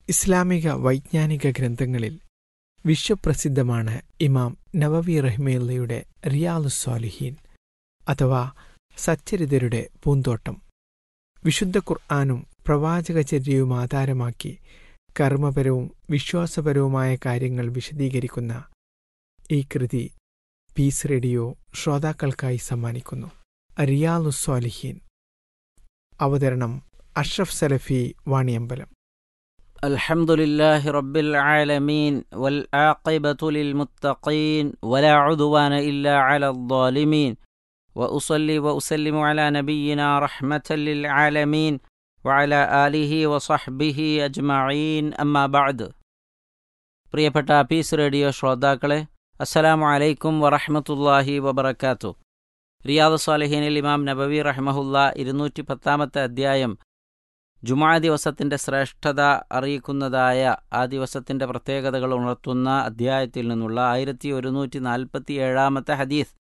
ഇസ്ലാമിക വൈജ്ഞാനിക ഗ്രന്ഥങ്ങളിൽ വിശ്വപ്രസിദ്ധമാണ് ഇമാം നവവി റഹ്മേല്ലയുടെ റിയാലുസ്വാലിഹീൻ അഥവാ സച്ചരിതരുടെ പൂന്തോട്ടം വിശുദ്ധ ഖുർആാനും പ്രവാചകചര്യവും ആധാരമാക്കി കർമ്മപരവും വിശ്വാസപരവുമായ കാര്യങ്ങൾ വിശദീകരിക്കുന്ന ഈ കൃതി പീസ് റേഡിയോ ശ്രോതാക്കൾക്കായി സമ്മാനിക്കുന്നു റിയാലുസ്വാലിഹീൻ അവതരണം അഷ്റഫ് സലഫി വാണിയമ്പലം الحمد لله رب العالمين والعاقبة للمتقين ولا عدوان إلا على الظالمين وأصلي وأسلم على نبينا رحمة للعالمين وعلى آله وصحبه أجمعين أما بعد പ്രിയപ്പെട്ട പീസ് റേഡിയോ ശ്രോതാക്കളെ അസ്സലാമു അലൈക്കും വറഹ്മത്തുള്ളാഹി വബറകാത്തു റിയാദ് സാലിഹീനിൽ ഇമാം നബവി റഹ്മഹുല്ല ഇരുന്നൂറ്റി പത്താമത്തെ അധ്യായം ജുമാ ദിവസത്തിന്റെ ശ്രേഷ്ഠത അറിയിക്കുന്നതായ ആ ദിവസത്തിന്റെ പ്രത്യേകതകൾ ഉണർത്തുന്ന അധ്യായത്തിൽ നിന്നുള്ള ആയിരത്തി ഒരുന്നൂറ്റി നാൽപ്പത്തി ഏഴാമത്തെ ഹദീസ്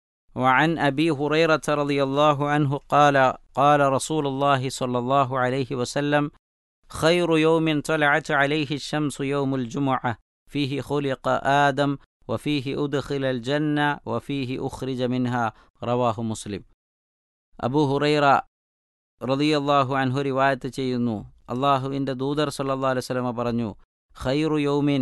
وعن أبي هريرة رضي الله عنه قال قال رسول الله صلى الله عليه وسلم خير يوم طلعت عليه الشمس يوم الجمعة فيه خلق آدم وفيه أدخل الجنة وفيه أخرج منها رواه مسلم أبو هريرة റതിയല്ലാഹു അൻഹു റിവായത്ത് ചെയ്യുന്നു അള്ളാഹുവിൻ്റെ ദൂതർ സല്ലാ അലൈവലമ പറഞ്ഞു ഖൈറു യൗമിൻ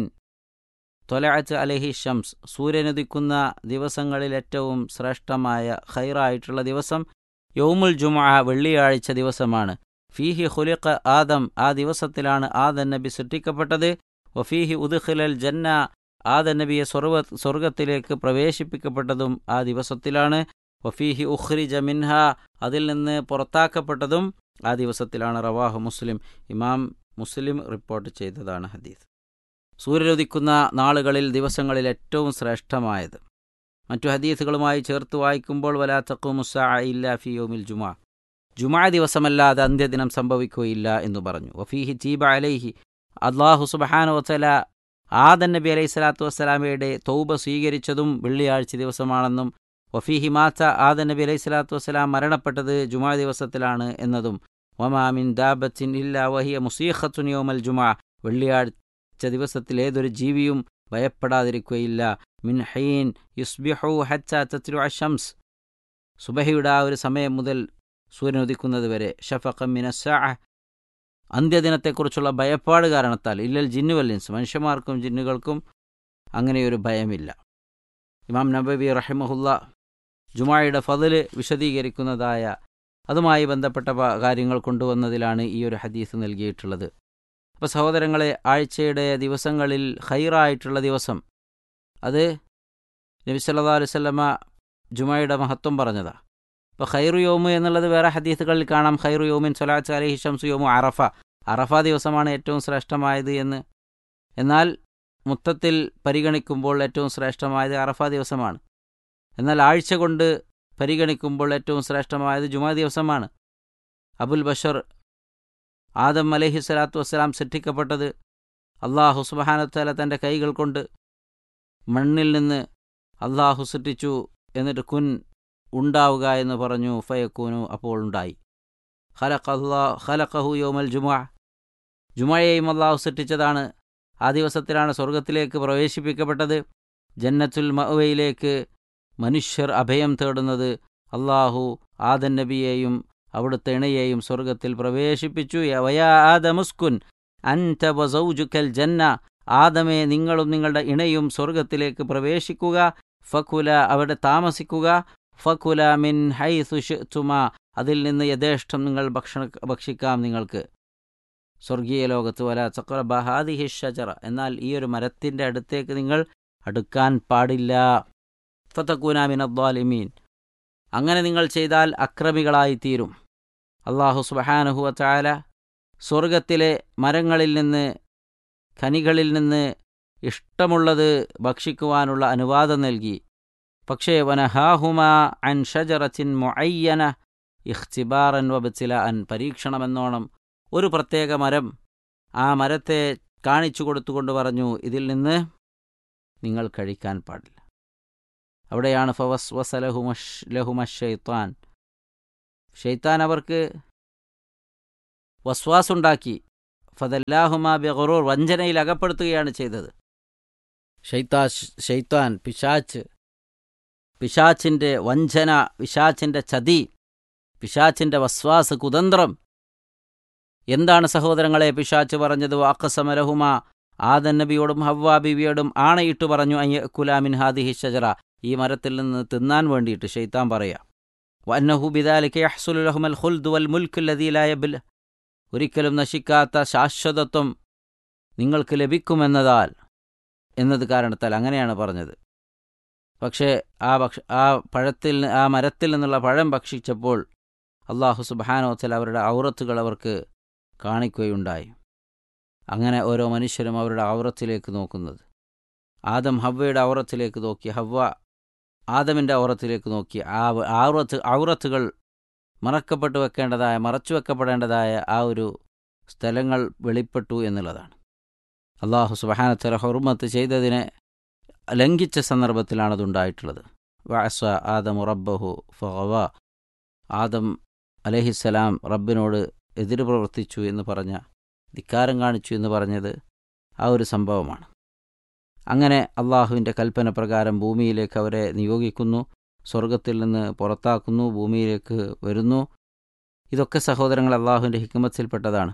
തൊലഅത്ത് അലഹി ഷംസ് സൂര്യനുദിക്കുന്ന ദിവസങ്ങളിൽ ഏറ്റവും ശ്രേഷ്ഠമായ ഖൈറായിട്ടുള്ള ദിവസം യൗമുൽ ജുമ വെള്ളിയാഴ്ച ദിവസമാണ് ഫീഹി ഖുലിഖ ആദം ആ ദിവസത്തിലാണ് ആദൻ നബി സൃഷ്ടിക്കപ്പെട്ടത് വഫീഹി ഉദ്ഖിലൽ ജന്ന ആദൻ നബിയെ സ്വർവ സ്വർഗത്തിലേക്ക് പ്രവേശിപ്പിക്കപ്പെട്ടതും ആ ദിവസത്തിലാണ് വഫീഹി ഉഖ്രിജ മിൻഹ അതിൽ നിന്ന് പുറത്താക്കപ്പെട്ടതും ആ ദിവസത്തിലാണ് റവാഹു മുസ്ലിം ഇമാം മുസ്ലിം റിപ്പോർട്ട് ചെയ്തതാണ് ഹദീസ് സൂര്യനുദിക്കുന്ന നാളുകളിൽ ദിവസങ്ങളിൽ ഏറ്റവും ശ്രേഷ്ഠമായത് മറ്റു ഹദീസുകളുമായി ചേർത്ത് വായിക്കുമ്പോൾ വലാ തക്കുമുസാ ഇല്ല ഫിയോമിൽ ജുമാ ജുമാ ദിവസമല്ലാതെ അന്ത്യദിനം സംഭവിക്കുകയില്ല എന്ന് പറഞ്ഞു വഫീഹി ചീബ അലൈഹി അള്ളാഹു സുബഹാനു വസല ആദൻ നബി അലൈഹി സ്വലാത്തു വസ്സലാമയുടെ തൗബ സ്വീകരിച്ചതും വെള്ളിയാഴ്ച ദിവസമാണെന്നും വഫീഹി മാത്ത ആദ നബി അലൈഹി സ്വലാത്തു വസ്സലാം മരണപ്പെട്ടത് ജുമാ ദിവസത്തിലാണ് എന്നതും വമാമിൻ ദാബത്തിൻ ഇല്ല വഹിയ മുസീഖത്തുൻ യോമൽ ജുമാ വെള്ളിയാഴ്ച ദിവസത്തിൽ ഏതൊരു ജീവിയും ഭയപ്പെടാതിരിക്കുകയില്ല മിൻ ഹൈൻ യുസ്ബിഹു ഹച്ച തത്രു അഷംസ് സുബഹിയുടെ ആ ഒരു സമയം മുതൽ സൂര്യൻ ഉദിക്കുന്നത് വരെ ഷഫഖം മിനസ്സാ അന്ത്യദിനത്തെക്കുറിച്ചുള്ള ഭയപ്പാട് കാരണത്താൽ ഇല്ലൽ ജിന്നുവല്ലിൻസ് മനുഷ്യന്മാർക്കും ജിന്നുകൾക്കും അങ്ങനെയൊരു ഭയമില്ല ഇമാം നബബി റഹിമഹുല്ല ജുമായുടെ ഫതില് വിശദീകരിക്കുന്നതായ അതുമായി ബന്ധപ്പെട്ട കാര്യങ്ങൾ കൊണ്ടുവന്നതിലാണ് ഈ ഒരു ഹദീസ് നൽകിയിട്ടുള്ളത് അപ്പോൾ സഹോദരങ്ങളെ ആഴ്ചയുടെ ദിവസങ്ങളിൽ ഹൈറായിട്ടുള്ള ദിവസം അത് നബി സല്ലാ അലുസല്ലമ്മ ജുമായുടെ മഹത്വം പറഞ്ഞതാ ഇപ്പോൾ ഖൈറു യോമു എന്നുള്ളത് വേറെ ഹദീസുകളിൽ കാണാം ഖൈറു യോമിൻ സൊലാച്ച് അലഹി ഷംസു യോമു അറഫ അറഫ ദിവസമാണ് ഏറ്റവും ശ്രേഷ്ഠമായത് എന്ന് എന്നാൽ മൊത്തത്തിൽ പരിഗണിക്കുമ്പോൾ ഏറ്റവും ശ്രേഷ്ഠമായത് അറഫ ദിവസമാണ് എന്നാൽ ആഴ്ച കൊണ്ട് പരിഗണിക്കുമ്പോൾ ഏറ്റവും ശ്രേഷ്ഠമായത് ജുമാ ദിവസമാണ് അബുൽ ബഷർ ആദം അലഹി സ്വലാത്തു വസ്സലാം സൃഷ്ടിക്കപ്പെട്ടത് അള്ളാഹു സുബഹാനത്തല തൻ്റെ കൈകൾ കൊണ്ട് മണ്ണിൽ നിന്ന് അള്ളാഹു സൃഷ്ടിച്ചു എന്നിട്ട് കുൻ ഉണ്ടാവുക എന്ന് പറഞ്ഞു ഫയക്കൂനു അപ്പോൾ ഉണ്ടായി ഖലഖ് അള്ളാ ഖലഖഹു യോമൽ ജുമാ ജുമയെയും അള്ളാഹു സൃഷ്ടിച്ചതാണ് ആ ദിവസത്തിലാണ് സ്വർഗത്തിലേക്ക് പ്രവേശിപ്പിക്കപ്പെട്ടത് ജന്നത്തുൽ മഅവയിലേക്ക് മനുഷ്യർ അഭയം തേടുന്നത് അള്ളാഹു ആദൻ നബിയെയും അവിടുത്തെ ഇണയെയും സ്വർഗത്തിൽ പ്രവേശിപ്പിച്ചു യവയാ ആദമുസ്കുൻ അൻത വസൗജുക്കൽ ജന്ന ആദമേ നിങ്ങളും നിങ്ങളുടെ ഇണയും സ്വർഗത്തിലേക്ക് പ്രവേശിക്കുക ഫക്കുല അവിടെ താമസിക്കുക ഫക്കുല മിൻ ഹൈ സുഷുമ അതിൽ നിന്ന് യഥേഷ്ടം നിങ്ങൾ ഭക്ഷണ ഭക്ഷിക്കാം നിങ്ങൾക്ക് സ്വർഗീയ ലോകത്ത് വല ചക്ര ബഹാദിഹി ഷജറ എന്നാൽ ഈ ഒരു മരത്തിൻ്റെ അടുത്തേക്ക് നിങ്ങൾ അടുക്കാൻ പാടില്ല ഫതക്കൂനാമിൻ അദ്വാലിമീൻ അങ്ങനെ നിങ്ങൾ ചെയ്താൽ അക്രമികളായി തീരും അള്ളാഹു സുബഹാനഹുവ ചാല സ്വർഗത്തിലെ മരങ്ങളിൽ നിന്ന് ഖനികളിൽ നിന്ന് ഇഷ്ടമുള്ളത് ഭക്ഷിക്കുവാനുള്ള അനുവാദം നൽകി പക്ഷേ വനഹാഹുമ അൻ ഷജറത്തിൻ മൊയ്യന ഇഖ്തിബാറൻ വബച്ചില അൻ പരീക്ഷണമെന്നോണം ഒരു പ്രത്യേക മരം ആ മരത്തെ കാണിച്ചു കൊടുത്തുകൊണ്ട് പറഞ്ഞു ഇതിൽ നിന്ന് നിങ്ങൾ കഴിക്കാൻ പാടില്ല അവിടെയാണ് ഫവസ് വസലഹുമഷ് ലഹുമഷ് ഷെയ്ത്താൻ ഷെയ്ത്താൻ അവർക്ക് വസ്വാസുണ്ടാക്കി ഫതല്ലാഹുമാ ബിഗറൂർ വഞ്ചനയിൽ അകപ്പെടുത്തുകയാണ് ചെയ്തത് ഷെയ്ത്താ ഷെയ്ത്താൻ പിശാച്ച് പിശാച്ചിൻ്റെ വഞ്ചന പിശാച്ചിൻ്റെ ചതി പിശാച്ചിൻ്റെ വസ്വാസ് കുതന്ത്രം എന്താണ് സഹോദരങ്ങളെ പിശാച്ച് പറഞ്ഞത് വാക്കസമരഹുമ ആദൻ നബിയോടും ഹവ്വാ ബിവിയോടും ആണയിട്ട് പറഞ്ഞു അയ്യ കുലാമിൻ ഹാദിഹി ഷജറ ഈ മരത്തിൽ നിന്ന് തിന്നാൻ വേണ്ടിയിട്ട് ഷെയ്ത്താൻ പറയാം വന്നഹു ബിദാലിക്ക് അഹ്സുലുലഹുമൽ ഖുൽദു വൽ മുൽക്കുല്ലദീലായ ബിൽ ഒരിക്കലും നശിക്കാത്ത ശാശ്വതത്വം നിങ്ങൾക്ക് ലഭിക്കുമെന്നതാൽ എന്നത് കാരണത്താൽ അങ്ങനെയാണ് പറഞ്ഞത് പക്ഷേ ആ ഭക്ഷ ആ പഴത്തിൽ ആ മരത്തിൽ നിന്നുള്ള പഴം ഭക്ഷിച്ചപ്പോൾ അള്ളാഹു സുബാനോത്തൽ അവരുടെ ഔറത്തുകൾ അവർക്ക് കാണിക്കുകയുണ്ടായി അങ്ങനെ ഓരോ മനുഷ്യരും അവരുടെ ഔറത്തിലേക്ക് നോക്കുന്നത് ആദം ഹവ്വയുടെ ഔറത്തിലേക്ക് നോക്കി ഹവ്വ ആദമിൻ്റെ ഔറത്തിലേക്ക് നോക്കി ആ ഔറത്ത് ഔറത്തുകൾ മറക്കപ്പെട്ടു വെക്കേണ്ടതായ മറച്ചു വെക്കപ്പെടേണ്ടതായ ആ ഒരു സ്ഥലങ്ങൾ വെളിപ്പെട്ടു എന്നുള്ളതാണ് അള്ളാഹു സുബഹാനത്തല ഹുർമത്ത് ചെയ്തതിനെ ലംഘിച്ച സന്ദർഭത്തിലാണ് അതുണ്ടായിട്ടുള്ളത് വാസ ആദം റബ്ബഹു ഫവ ആദം അലഹിസ്സലാം റബ്ബിനോട് എതിര് പ്രവർത്തിച്ചു എന്ന് പറഞ്ഞ ധിക്കാരം കാണിച്ചു എന്ന് പറഞ്ഞത് ആ ഒരു സംഭവമാണ് അങ്ങനെ അള്ളാഹുവിൻ്റെ കൽപ്പന പ്രകാരം ഭൂമിയിലേക്ക് അവരെ നിയോഗിക്കുന്നു സ്വർഗത്തിൽ നിന്ന് പുറത്താക്കുന്നു ഭൂമിയിലേക്ക് വരുന്നു ഇതൊക്കെ സഹോദരങ്ങൾ അള്ളാഹുവിൻ്റെ ഹിക്കുമത്തിൽപ്പെട്ടതാണ്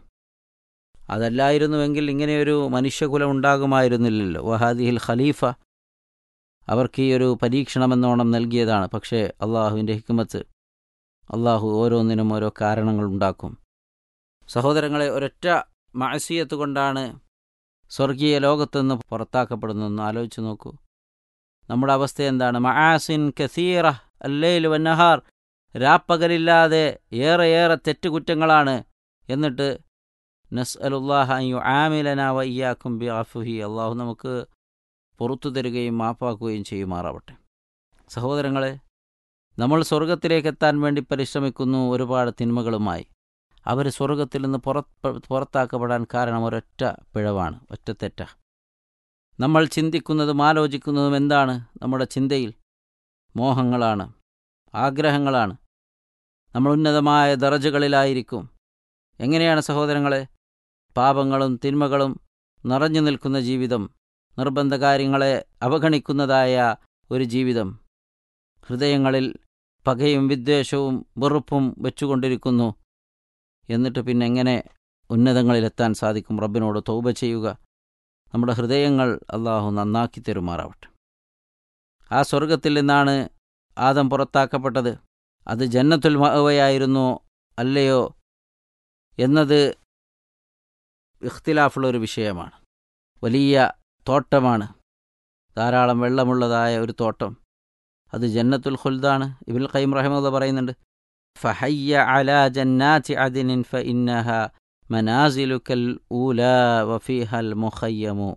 അതല്ലായിരുന്നുവെങ്കിൽ ഇങ്ങനെയൊരു മനുഷ്യകുലം ഉണ്ടാകുമായിരുന്നില്ലല്ലോ വഹാദിഹിൽ ഖലീഫ അവർക്ക് ഈ ഒരു പരീക്ഷണമെന്നോണം നൽകിയതാണ് പക്ഷേ അള്ളാഹുവിൻ്റെ ഹിക്കുമത്ത് അള്ളാഹു ഓരോന്നിനും ഓരോ കാരണങ്ങൾ ഉണ്ടാക്കും സഹോദരങ്ങളെ ഒരൊറ്റ മാസിയത്ത് കൊണ്ടാണ് സ്വർഗീയ ലോകത്തുനിന്ന് പുറത്താക്കപ്പെടുന്നതെന്ന് ആലോചിച്ച് നോക്കൂ നമ്മുടെ അവസ്ഥ എന്താണ് മഹാസിൻ കസീറ അല്ലേൽ വന്നഹാർ രാപ്പകലില്ലാതെ ഏറെ ഏറെ തെറ്റുകുറ്റങ്ങളാണ് എന്നിട്ട് നസ് അലുല്ലാഹു ആമിലന വയ്യാക്കും ബി അഫുഹി അള്ളാഹു നമുക്ക് പുറത്തു തരികയും മാപ്പാക്കുകയും ചെയ്യുമാറാവട്ടെ സഹോദരങ്ങളെ നമ്മൾ സ്വർഗത്തിലേക്ക് എത്താൻ വേണ്ടി പരിശ്രമിക്കുന്നു ഒരുപാട് തിന്മകളുമായി അവർ സ്വർഗത്തിൽ നിന്ന് പുറത്ത് പുറത്താക്കപ്പെടാൻ കാരണം ഒരൊറ്റ പിഴവാണ് ഒറ്റ തെറ്റ നമ്മൾ ചിന്തിക്കുന്നതും ആലോചിക്കുന്നതും എന്താണ് നമ്മുടെ ചിന്തയിൽ മോഹങ്ങളാണ് ആഗ്രഹങ്ങളാണ് നമ്മൾ ഉന്നതമായ ദറജകളിലായിരിക്കും എങ്ങനെയാണ് സഹോദരങ്ങളെ പാപങ്ങളും തിന്മകളും നിറഞ്ഞു നിൽക്കുന്ന ജീവിതം നിർബന്ധ കാര്യങ്ങളെ അവഗണിക്കുന്നതായ ഒരു ജീവിതം ഹൃദയങ്ങളിൽ പകയും വിദ്വേഷവും വെറുപ്പും വെച്ചുകൊണ്ടിരിക്കുന്നു എന്നിട്ട് പിന്നെ എങ്ങനെ ഉന്നതങ്ങളിലെത്താൻ സാധിക്കും റബ്ബിനോട് തൗബ ചെയ്യുക നമ്മുടെ ഹൃദയങ്ങൾ അള്ളാഹു നന്നാക്കി തരുമാറാവട്ടെ ആ സ്വർഗത്തിൽ നിന്നാണ് ആദം പുറത്താക്കപ്പെട്ടത് അത് ജന്നത്തുൽ മഅവയായിരുന്നോ അല്ലയോ എന്നത് ഇഖ്തിലാഫുള്ള ഒരു വിഷയമാണ് വലിയ തോട്ടമാണ് ധാരാളം വെള്ളമുള്ളതായ ഒരു തോട്ടം അത് ജന്നത്തുൽ ഖുൽദാണ് ഇബിൽ ഖൈം റഹിമുള്ള പറയുന്നുണ്ട് ഫഹയ്യ അല ജന്നാത്തി അദിനിൻ ഫ ഇന്നഹ മനാസിലുക്കൽ ഊല വഫീഹൽ മുഖയ്യമു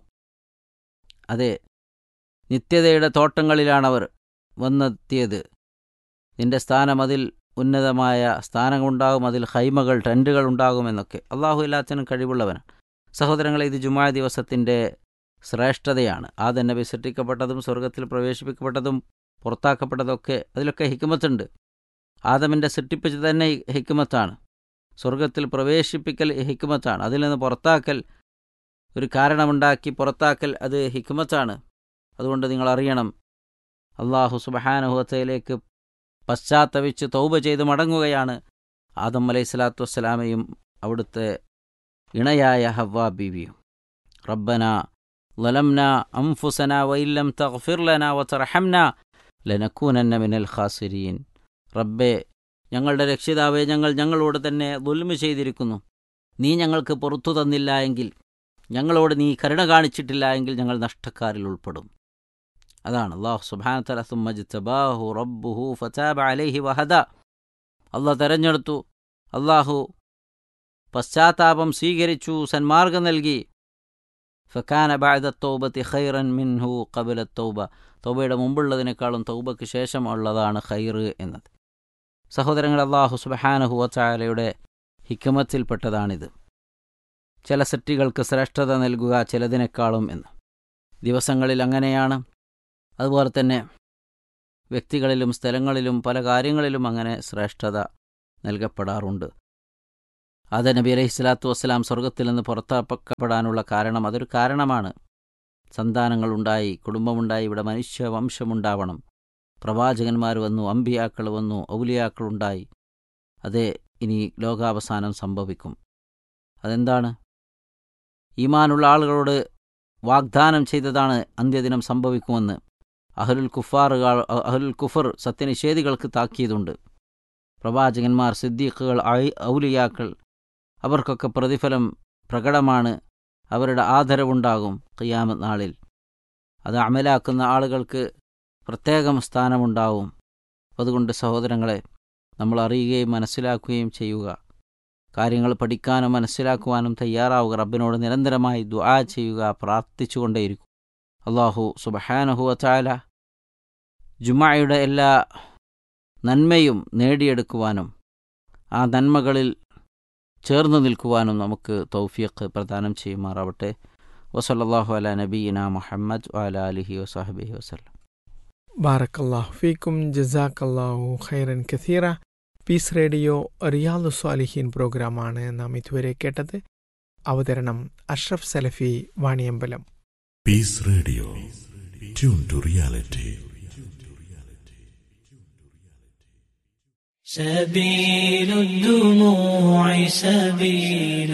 അതെ നിത്യതയുടെ തോട്ടങ്ങളിലാണവർ വന്നെത്തിയത് നിന്റെ സ്ഥാനം അതിൽ ഉന്നതമായ സ്ഥാനങ്ങളുണ്ടാകും അതിൽ ഹൈമകൾ ടെൻറ്റുകൾ ഉണ്ടാകുമെന്നൊക്കെ അള്ളാഹു എല്ലാത്തിനും കഴിവുള്ളവനാണ് സഹോദരങ്ങളെ ഇത് ജുമാ ദിവസത്തിൻ്റെ ശ്രേഷ്ഠതയാണ് ആദൻ നബി സൃഷ്ടിക്കപ്പെട്ടതും സ്വർഗത്തിൽ പ്രവേശിപ്പിക്കപ്പെട്ടതും പുറത്താക്കപ്പെട്ടതൊക്കെ അതിലൊക്കെ ഹിക്കുമത്തുണ്ട് ആദമിൻ്റെ സൃഷ്ടിപ്പിച്ച് തന്നെ ഹിക്കുമത്താണ് സ്വർഗത്തിൽ പ്രവേശിപ്പിക്കൽ ഹിക്കുമത്താണ് അതിൽ നിന്ന് പുറത്താക്കൽ ഒരു കാരണമുണ്ടാക്കി പുറത്താക്കൽ അത് ഹിക്കുമത്താണ് അതുകൊണ്ട് നിങ്ങൾ അറിയണം അള്ളാഹു സുബഹാനുഹത്തയിലേക്ക് പശ്ചാത്തപിച്ച് തൗബ ചെയ്ത് മടങ്ങുകയാണ് ആദം അലൈഹി സ്വലാത്തു വസ്സലാമയും അവിടുത്തെ ഇണയായ ഹവ്വാ ബീവിയും റബ്ബന ലലംന അംഫുസന വൈല്ലം തഗ്ഫിർലന വതർഹംന ലനക്കൂനന്ന മിനൽ ഖാസിരീൻ റബ്ബെ ഞങ്ങളുടെ രക്ഷിതാവെ ഞങ്ങൾ ഞങ്ങളോട് തന്നെ ദുൽമ ചെയ്തിരിക്കുന്നു നീ ഞങ്ങൾക്ക് പുറത്തു തന്നില്ല എങ്കിൽ ഞങ്ങളോട് നീ കരുണ കാണിച്ചിട്ടില്ല എങ്കിൽ ഞങ്ങൾ നഷ്ടക്കാരിൽ ഉൾപ്പെടും അതാണ് അള്ളാഹു സുബാന തലഹു റബ്ബുഹു ഫതാബ അലൈഹി വഹദ അള്ളാഹ് തെരഞ്ഞെടുത്തു അള്ളാഹു പശ്ചാത്താപം സ്വീകരിച്ചു സന്മാർഗം നൽകി ഫക്കാന ബാദ തൗബത്തി ഖൈറൻ മിൻഹു കബില തൗബ തൗബയുടെ മുമ്പുള്ളതിനേക്കാളും തൗബയ്ക്ക് ശേഷം ഉള്ളതാണ് ഖൈർ എന്നത് സഹോദരങ്ങൾ അള്ളാഹു സുബഹാനഹു വച്ചാലയുടെ ഹിക്കമത്തിൽപ്പെട്ടതാണിത് ചില സൃഷ്ടികൾക്ക് ശ്രേഷ്ഠത നൽകുക ചിലതിനേക്കാളും എന്ന് ദിവസങ്ങളിൽ അങ്ങനെയാണ് അതുപോലെ തന്നെ വ്യക്തികളിലും സ്ഥലങ്ങളിലും പല കാര്യങ്ങളിലും അങ്ങനെ ശ്രേഷ്ഠത നൽകപ്പെടാറുണ്ട് ആദ നബി അലൈഹി സ്വലാത്തു വസ്സലാം സ്വർഗത്തിൽ നിന്ന് പുറത്താക്കപ്പെടാനുള്ള കാരണം അതൊരു കാരണമാണ് സന്താനങ്ങളുണ്ടായി കുടുംബമുണ്ടായി ഇവിടെ മനുഷ്യ വംശമുണ്ടാവണം പ്രവാചകന്മാർ വന്നു അമ്പിയാക്കൾ വന്നു ഔലിയാക്കളുണ്ടായി അതെ ഇനി ലോകാവസാനം സംഭവിക്കും അതെന്താണ് ഈമാനുള്ള ആളുകളോട് വാഗ്ദാനം ചെയ്തതാണ് അന്ത്യദിനം സംഭവിക്കുമെന്ന് അഹലുൽ കുഫാറുകൾ അഹലുൽ കുഫർ സത്യനിഷേധികൾക്ക് താക്കിയതുണ്ട് പ്രവാചകന്മാർ സിദ്ദീഖുകൾ ഔലിയാക്കൾ അവർക്കൊക്കെ പ്രതിഫലം പ്രകടമാണ് അവരുടെ ആദരവുണ്ടാകും ഖിയാമത്ത് നാളിൽ അത് അമലാക്കുന്ന ആളുകൾക്ക് പ്രത്യേകം സ്ഥാനമുണ്ടാവും അതുകൊണ്ട് സഹോദരങ്ങളെ നമ്മൾ അറിയുകയും മനസ്സിലാക്കുകയും ചെയ്യുക കാര്യങ്ങൾ പഠിക്കാനും മനസ്സിലാക്കുവാനും തയ്യാറാവുക റബ്ബിനോട് നിരന്തരമായി ദുആ ചെയ്യുക പ്രാർത്ഥിച്ചുകൊണ്ടേയിരിക്കും അള്ളാഹു സുബഹാനഹു ചാല ജുമായുടെ എല്ലാ നന്മയും നേടിയെടുക്കുവാനും ആ നന്മകളിൽ ചേർന്ന് നിൽക്കുവാനും നമുക്ക് തൗഫീഖ് പ്രദാനം ചെയ്യുമാറാവട്ടെ വസല്ലാഹു അല നബീന മുഹമ്മദ് വാല അലിഹി വസാഹബി വസ്ലം ബാറക്കല്ലാഹു ഫീക്കും ജസാക്കല്ലാഹു ഖൈറൻ കഥീറ പീസ് റേഡിയോ റിയാദു സ്വാലിഹീൻ പ്രോഗ്രാമാണ് നാം ഇതുവരെ കേട്ടത് അവതരണം Ashraf Salafi Vaniyambalam Peace radio tune to reality سبيل الدموع سبيل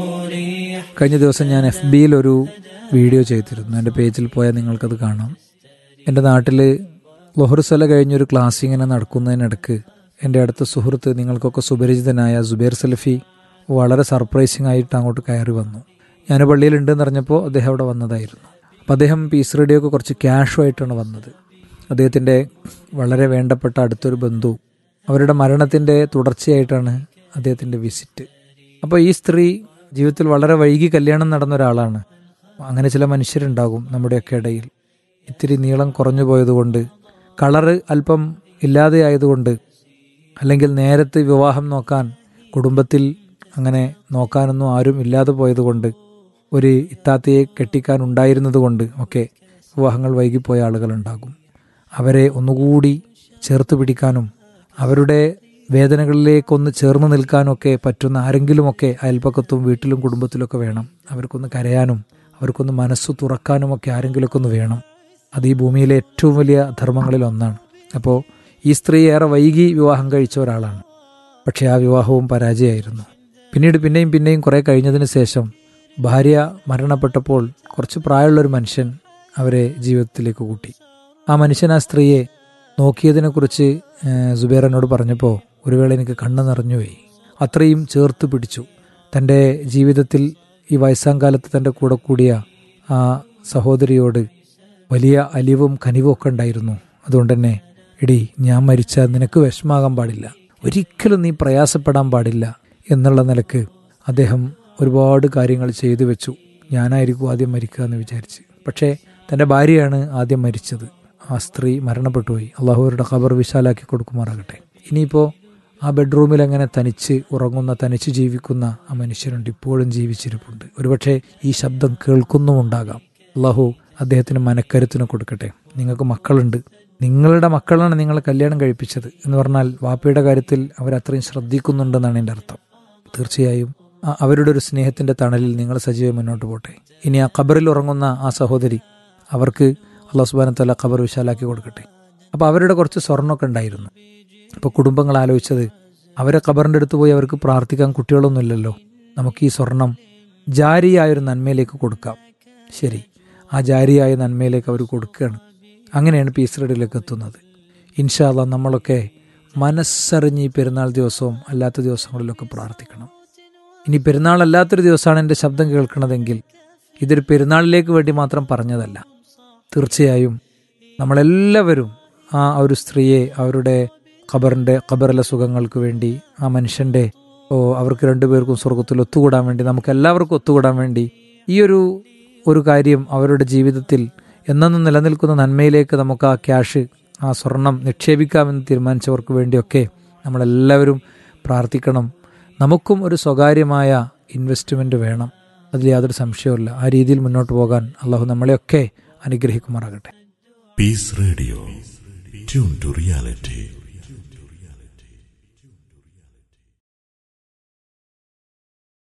مريح കഴിഞ്ഞ ദിവസം ഞാൻ എഫ് ബിയിൽ ഒരു വീഡിയോ ചെയ്തിരുന്നു എൻ്റെ പേജിൽ പോയാൽ നിങ്ങൾക്കത് കാണാം എൻ്റെ നാട്ടിൽ ലൊഹറുസല കഴിഞ്ഞൊരു ക്ലാസ് ഇങ്ങനെ നടക്കുന്നതിനിടക്ക് എൻ്റെ അടുത്ത സുഹൃത്ത് നിങ്ങൾക്കൊക്കെ സുപരിചിതനായ സുബൈർ സലഫി വളരെ സർപ്രൈസിംഗ് ആയിട്ട് അങ്ങോട്ട് കയറി വന്നു ഞാൻ പള്ളിയിലുണ്ടെന്ന് അറിഞ്ഞപ്പോൾ അദ്ദേഹം അവിടെ വന്നതായിരുന്നു അപ്പം അദ്ദേഹം പീസ് റേഡിയോക്ക് കുറച്ച് ക്യാഷുമായിട്ടാണ് വന്നത് അദ്ദേഹത്തിൻ്റെ വളരെ വേണ്ടപ്പെട്ട അടുത്തൊരു ബന്ധു അവരുടെ മരണത്തിൻ്റെ തുടർച്ചയായിട്ടാണ് അദ്ദേഹത്തിൻ്റെ വിസിറ്റ് അപ്പോൾ ഈ സ്ത്രീ ജീവിതത്തിൽ വളരെ വൈകി കല്യാണം നടന്ന ഒരാളാണ് അങ്ങനെ ചില മനുഷ്യരുണ്ടാകും നമ്മുടെയൊക്കെ ഇടയിൽ ഇത്തിരി നീളം കുറഞ്ഞു പോയതുകൊണ്ട് കളറ് അല്പം ഇല്ലാതെ ആയതുകൊണ്ട് അല്ലെങ്കിൽ നേരത്തെ വിവാഹം നോക്കാൻ കുടുംബത്തിൽ അങ്ങനെ നോക്കാനൊന്നും ആരും ഇല്ലാതെ പോയതുകൊണ്ട് ഒരു ഇത്താത്തയെ കെട്ടിക്കാൻ ഉണ്ടായിരുന്നത് കൊണ്ട് ഒക്കെ വിവാഹങ്ങൾ വൈകിപ്പോയ ആളുകളുണ്ടാകും അവരെ ഒന്നുകൂടി ചേർത്ത് പിടിക്കാനും അവരുടെ വേദനകളിലേക്കൊന്ന് ചേർന്ന് നിൽക്കാനൊക്കെ പറ്റുന്ന ആരെങ്കിലുമൊക്കെ അയൽപ്പക്കത്തും വീട്ടിലും കുടുംബത്തിലൊക്കെ വേണം അവർക്കൊന്ന് കരയാനും അവർക്കൊന്ന് മനസ്സ് തുറക്കാനുമൊക്കെ ആരെങ്കിലുമൊക്കെ ഒന്ന് വേണം അത് ഈ ഭൂമിയിലെ ഏറ്റവും വലിയ ധർമ്മങ്ങളിൽ ഒന്നാണ് അപ്പോൾ ഈ സ്ത്രീ ഏറെ വൈകി വിവാഹം കഴിച്ച ഒരാളാണ് പക്ഷേ ആ വിവാഹവും പരാജയമായിരുന്നു പിന്നീട് പിന്നെയും പിന്നെയും കുറേ കഴിഞ്ഞതിന് ശേഷം ഭാര്യ മരണപ്പെട്ടപ്പോൾ കുറച്ച് പ്രായമുള്ളൊരു മനുഷ്യൻ അവരെ ജീവിതത്തിലേക്ക് കൂട്ടി ആ മനുഷ്യൻ ആ സ്ത്രീയെ നോക്കിയതിനെക്കുറിച്ച് സുബേർ എന്നോട് പറഞ്ഞപ്പോൾ ഒരു വേള എനിക്ക് കണ്ണ് നിറഞ്ഞുപോയി അത്രയും ചേർത്ത് പിടിച്ചു തൻ്റെ ജീവിതത്തിൽ ഈ വയസ്സാം കാലത്ത് തൻ്റെ കൂടെ കൂടിയ ആ സഹോദരിയോട് വലിയ അലിവും കനിവും ഒക്കെ ഉണ്ടായിരുന്നു അതുകൊണ്ട് തന്നെ എടി ഞാൻ മരിച്ചാൽ നിനക്ക് വിഷമാകാൻ പാടില്ല ഒരിക്കലും നീ പ്രയാസപ്പെടാൻ പാടില്ല എന്നുള്ള നിലക്ക് അദ്ദേഹം ഒരുപാട് കാര്യങ്ങൾ ചെയ്തു വെച്ചു ഞാനായിരിക്കും ആദ്യം മരിക്കുക എന്ന് വിചാരിച്ച് പക്ഷേ തൻ്റെ ഭാര്യയാണ് ആദ്യം മരിച്ചത് ആ സ്ത്രീ മരണപ്പെട്ടുപോയി അള്ളാഹുവരുടെ ഖബർ വിശാലാക്കി കൊടുക്കുമാറാകട്ടെ ഇനിയിപ്പോൾ ആ ബെഡ്റൂമിൽ അങ്ങനെ തനിച്ച് ഉറങ്ങുന്ന തനിച്ച് ജീവിക്കുന്ന ആ മനുഷ്യരുണ്ട് ഇപ്പോഴും ജീവിച്ചിരിപ്പുണ്ട് ഒരുപക്ഷെ ഈ ശബ്ദം കേൾക്കുന്നുമുണ്ടാകാം അള്ളാഹു അദ്ദേഹത്തിന് മനക്കരുത്തിന് കൊടുക്കട്ടെ നിങ്ങൾക്ക് മക്കളുണ്ട് നിങ്ങളുടെ മക്കളാണ് നിങ്ങളെ കല്യാണം കഴിപ്പിച്ചത് എന്ന് പറഞ്ഞാൽ വാപ്പയുടെ കാര്യത്തിൽ അവർ അത്രയും ശ്രദ്ധിക്കുന്നുണ്ടെന്നാണ് എൻ്റെ അർത്ഥം തീർച്ചയായും അവരുടെ ഒരു സ്നേഹത്തിന്റെ തണലിൽ നിങ്ങൾ സജീവം മുന്നോട്ട് പോട്ടെ ഇനി ആ ഖബറിൽ ഉറങ്ങുന്ന ആ സഹോദരി അവർക്ക് അള്ളാഹു സുബാനത്തല്ല ഖബർ വിശാലാക്കി കൊടുക്കട്ടെ അപ്പോൾ അവരുടെ കുറച്ച് സ്വർണ്ണമൊക്കെ ഉണ്ടായിരുന്നു അപ്പോൾ കുടുംബങ്ങൾ ആലോചിച്ചത് അവരെ ഖബറിൻ്റെ അടുത്ത് പോയി അവർക്ക് പ്രാർത്ഥിക്കാൻ കുട്ടികളൊന്നുമില്ലല്ലോ നമുക്ക് ഈ സ്വർണം ജാരിയായൊരു നന്മയിലേക്ക് കൊടുക്കാം ശരി ആ ജാരിയായ നന്മയിലേക്ക് അവർ കൊടുക്കുകയാണ് അങ്ങനെയാണ് പീസ് റെഡിയിലേക്ക് എത്തുന്നത് ഇൻഷാല്ല നമ്മളൊക്കെ മനസ്സറിഞ്ഞ് ഈ പെരുന്നാൾ ദിവസവും അല്ലാത്ത ദിവസങ്ങളിലൊക്കെ പ്രാർത്ഥിക്കണം ഇനി പെരുന്നാൾ അല്ലാത്തൊരു ദിവസമാണ് എൻ്റെ ശബ്ദം കേൾക്കുന്നതെങ്കിൽ ഇതൊരു പെരുന്നാളിലേക്ക് വേണ്ടി മാത്രം പറഞ്ഞതല്ല തീർച്ചയായും നമ്മളെല്ലാവരും ആ ഒരു സ്ത്രീയെ അവരുടെ ഖബറിൻ്റെ ഖബറിലെ സുഖങ്ങൾക്ക് വേണ്ടി ആ മനുഷ്യൻ്റെ ഓ അവർക്ക് രണ്ടുപേർക്കും സ്വർഗത്തിൽ ഒത്തുകൂടാൻ വേണ്ടി നമുക്ക് എല്ലാവർക്കും ഒത്തുകൂടാൻ വേണ്ടി ഈ ഒരു ഒരു കാര്യം അവരുടെ ജീവിതത്തിൽ എന്നെന്നും നിലനിൽക്കുന്ന നന്മയിലേക്ക് നമുക്ക് ആ ക്യാഷ് ആ സ്വർണം നിക്ഷേപിക്കാമെന്ന് തീരുമാനിച്ചവർക്ക് വേണ്ടിയൊക്കെ നമ്മളെല്ലാവരും പ്രാർത്ഥിക്കണം നമുക്കും ഒരു സ്വകാര്യമായ ഇൻവെസ്റ്റ്മെൻറ്റ് വേണം അതിൽ യാതൊരു സംശയവുമില്ല ആ രീതിയിൽ മുന്നോട്ട് പോകാൻ അള്ളാഹു നമ്മളെയൊക്കെ അനുഗ്രഹിക്കുമാറാകട്ടെ Peace radio tune to reality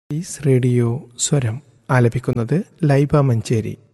Peace radio സ്വരം ആലപിക്കുന്നത് ലൈബ മഞ്ചേരി